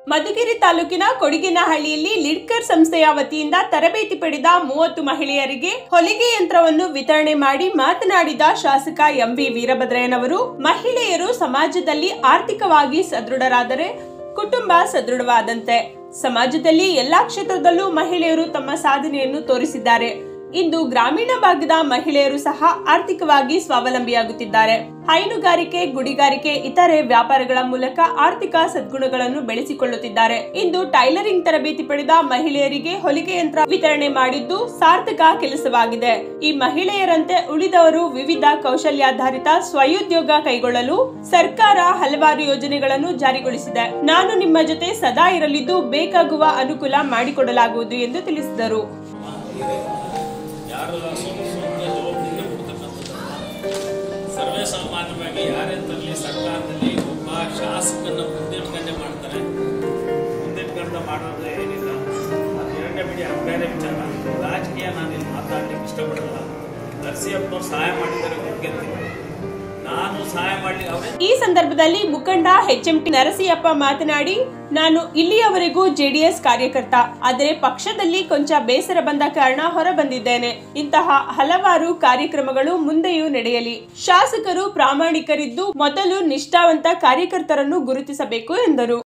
ಮಧುಗಿರಿ ತಾಲೂಕಿನ ಕೊಡಿಗಿನಹಳ್ಳಿಯಲ್ಲಿ ಲಿಡ್ಕರ್ ಸಂಸ್ಥೆಯ ವತಿಯಿಂದ ತರಬೇತಿ ಪಡೆದ ಮೂವತ್ತು ಮಹಿಳೆಯರಿಗೆ ಹೊಲಿಗೆ ಯಂತ್ರವನ್ನು ವಿತರಣೆ ಮಾಡಿ ಮಾತನಾಡಿದ ಶಾಸಕ ಎಂವಿ ವೀರಭದ್ರಯ್ಯನವರು ಮಹಿಳೆಯರು ಸಮಾಜದಲ್ಲಿ ಆರ್ಥಿಕವಾಗಿ ಸದೃಢರಾದರೆ ಕುಟುಂಬ ಸದೃಢವಾದಂತೆ ಸಮಾಜದಲ್ಲಿ ಎಲ್ಲಾ ಕ್ಷೇತ್ರದಲ್ಲೂ ಮಹಿಳೆಯರು ತಮ್ಮ ಸಾಧನೆಯನ್ನು ತೋರಿಸಿದ್ದಾರೆ ಇಂದು ಗ್ರಾಮೀಣ ಭಾಗದ ಮಹಿಳೆಯರು ಸಹ ಆರ್ಥಿಕವಾಗಿ ಸ್ವಾವಲಂಬಿಯಾಗುತ್ತಿದ್ದಾರೆ ಹೈನುಗಾರಿಕೆ ಗುಡಿಗಾರಿಕೆ ಇತರೆ ವ್ಯಾಪಾರಗಳ ಮೂಲಕ ಆರ್ಥಿಕ ಸದ್ಗುಣಗಳನ್ನು ಬೆಳೆಸಿಕೊಳ್ಳುತ್ತಿದ್ದಾರೆ ಇಂದು ಟೈಲರಿಂಗ್ ತರಬೇತಿ ಪಡೆದ ಮಹಿಳೆಯರಿಗೆ ಹೊಲಿಗೆ ಯಂತ್ರ ವಿತರಣೆ ಮಾಡಿದ್ದು ಸಾರ್ಥಕ ಕೆಲಸವಾಗಿದೆ ಈ ಮಹಿಳೆಯರಂತೆ ಉಳಿದವರು ವಿವಿಧ ಕೌಶಲ್ಯಾಧಾರಿತ ಸ್ವಯೋದ್ಯೋಗ ಕೈಗೊಳ್ಳಲು ಸರ್ಕಾರ ಹಲವಾರು ಯೋಜನೆಗಳನ್ನು ಜಾರಿಗೊಳಿಸಿದೆ ನಾನು ನಿಮ್ಮ ಜೊತೆ ಸದಾ ಇರಲಿದ್ದು ಬೇಕಾಗುವ ಅನುಕೂಲ ಮಾಡಿಕೊಡಲಾಗುವುದು ಎಂದು ತಿಳಿಸಿದರು ಯಾರು ಸ್ವಂತ ಸ್ವಂತ ಜವಾಬ್ದಾರಿ ಕೊಡ್ತಕ್ಕಂಥದ್ದು ಸರ್ವೇ ಸಾಮಾನ್ಯವಾಗಿ ಯಾರೇ ತರಲಿ ಸರ್ಕಾರದಲ್ಲಿ ಒಬ್ಬ ಶಾಸಕನ ಮುಂದಿಟ್ಕೊಂಡೇ ಮಾಡ್ತಾರೆ ಮುಂದಿಟ್ಕೊಂಡು ಮಾಡೋದ್ರೆ ಏನಿಲ್ಲ ಅದು ಎರಡನೇ ಬಿಡಿ ಅದು ಬೇರೆ ವಿಚಾರ ರಾಜಕೀಯ ನಾನು ಇಲ್ಲಿ ಮಾತಾಡ್ಲಿಕ್ಕೆ ಇಷ್ಟಪಡಲ್ಲ ನರಸಿಂಹಪ್ಪನವ್ರು ಸಹಾಯ ಮಾಡಿದ್ದಾರೆ ಒಪ್ಕೊಂತೀನಿ ನಾನು ಸಹಾಯ ಮಾಡ್ಲಿಕ್ಕೆ ಅವರೇ ಈ ಸಂದರ್ಭದಲ್ಲಿ ಮುಖಂಡ ಎಚ್ಎಂಟಿ ನರಸಿಯಪ್ಪ ಮಾತನಾಡಿ ನಾನು ಇಲ್ಲಿಯವರೆಗೂ ಜೆಡಿಎಸ್ ಕಾರ್ಯಕರ್ತ ಆದರೆ ಪಕ್ಷದಲ್ಲಿ ಕೊಂಚ ಬೇಸರ ಬಂದ ಕಾರಣ ಹೊರಬಂದಿದ್ದೇನೆ ಇಂತಹ ಹಲವಾರು ಕಾರ್ಯಕ್ರಮಗಳು ಮುಂದೆಯೂ ನಡೆಯಲಿ ಶಾಸಕರು ಪ್ರಾಮಾಣಿಕರಿದ್ದು ಮೊದಲು ನಿಷ್ಠಾವಂತ ಕಾರ್ಯಕರ್ತರನ್ನು ಗುರುತಿಸಬೇಕು ಎಂದರು